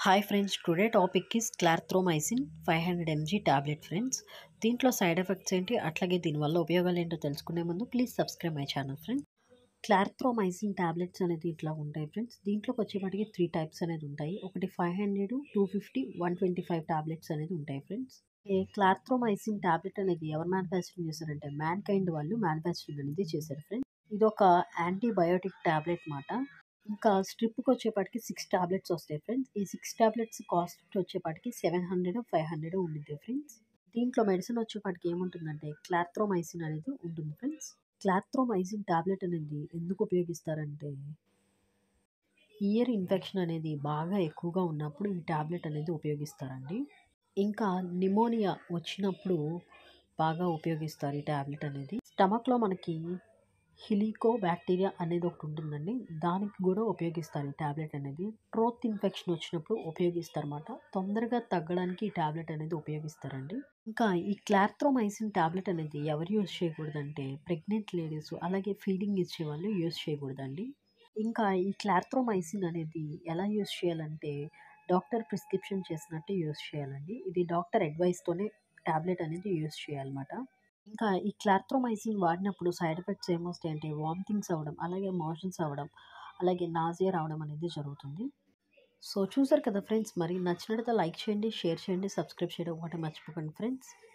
hi friends today topic is clarithromycin five hundred mg tablet friends దీంట్లో side effects ఏంటి అట్లాగే దీనివల్ల ఉపయోగాలు ఏంటో తెలుసుకునే ముందు please subscribe my channel friends clarithromycin tablets అనేది ఇట్లా ఉంటాయి ఫ్రెండ్స్ దీంట్లోకి వచ్చేపాటికి త్రీ టైప్స్ అనేది ఉంటాయి ఒకటి five hundred two fifty one twenty five tablets అనేది ఉంటాయి ఫ్రెండ్స్ ఈ క్లార్థ్రోమైసిన్ టాబ్లెట్ అనేది ఎవరు మ్యానుఫ్యాక్చరింగ్ చేశారంటే మ్యాన్ కైండ్ వాళ్ళు మ్యానుఫ్యాక్చరింగ్ అనేది చేశారు ఫ్రెండ్స్ ఇది ఒక యాంటీబయోటిక్ టాబ్లెట్ మాట ఇంకా స్ట్రిప్కి వచ్చేపాటికి సిక్స్ టాబ్లెట్స్ వస్తాయి ఫ్రెండ్స్ ఈ సిక్స్ టాబ్లెట్స్ కాస్ట్ వచ్చేపాటికి సెవెన్ హండ్రెడ్ ఫైవ్ హండ్రెడ్ ఉండిద్ది ఫ్రెండ్స్ దీంట్లో మెడిసిన్ వచ్చేపాటికి ఏముంటుందంటే క్లాత్రోమైసిన్ అనేది ఉంటుంది ఫ్రెండ్స్ క్లాత్రోమైసిన్ టాబ్లెట్ అనేది ఎందుకు ఉపయోగిస్తారంటే ఇయర్ ఇన్ఫెక్షన్ అనేది బాగా ఎక్కువగా ఉన్నప్పుడు ఈ టాబ్లెట్ అనేది ఉపయోగిస్తారండి ఇంకా నిమోనియా వచ్చినప్పుడు బాగా ఉపయోగిస్తారు ఈ టాబ్లెట్ అనేది స్టమక్లో మనకి హిలికో బ్యాక్టీరియా అనేది ఒకటి ఉంటుందండి దానికి కూడా ఉపయోగిస్తారు ఈ టాబ్లెట్ అనేది ట్రోత్ ఇన్ఫెక్షన్ వచ్చినప్పుడు ఉపయోగిస్తారన్నమాట తొందరగా తగ్గడానికి ఈ టాబ్లెట్ అనేది ఉపయోగిస్తారండి ఇంకా ఈ క్లార్థ్రోమైసిన్ టాబ్లెట్ అనేది ఎవరు యూజ్ చేయకూడదంటే ప్రెగ్నెంట్ లేడీస్ అలాగే ఫీడింగ్ ఇచ్చే వాళ్ళు యూజ్ చేయకూడదండి ఇంకా ఈ క్లార్థ్రోమైసిన్ అనేది ఎలా యూజ్ చేయాలంటే డాక్టర్ ప్రిస్క్రిప్షన్ చేసినట్టు యూజ్ చేయాలండి ఇది డాక్టర్ అడ్వైస్తోనే టాబ్లెట్ అనేది యూజ్ చేయాలన్నమాట ఇంకా ఈ క్లార్థ్రోమైసిన్ వాడినప్పుడు సైడ్ ఎఫెక్ట్స్ ఏమొస్తాయంటే వామిటింగ్స్ అవ్వడం అలాగే మోషన్స్ అవ్వడం అలాగే నాజియా రావడం అనేది జరుగుతుంది సో చూసారు కదా ఫ్రెండ్స్ మరి నచ్చినట్లయితే లైక్ చేయండి షేర్ చేయండి సబ్స్క్రైబ్ చేయడం ఒకటి మర్చిపోకండి ఫ్రెండ్స్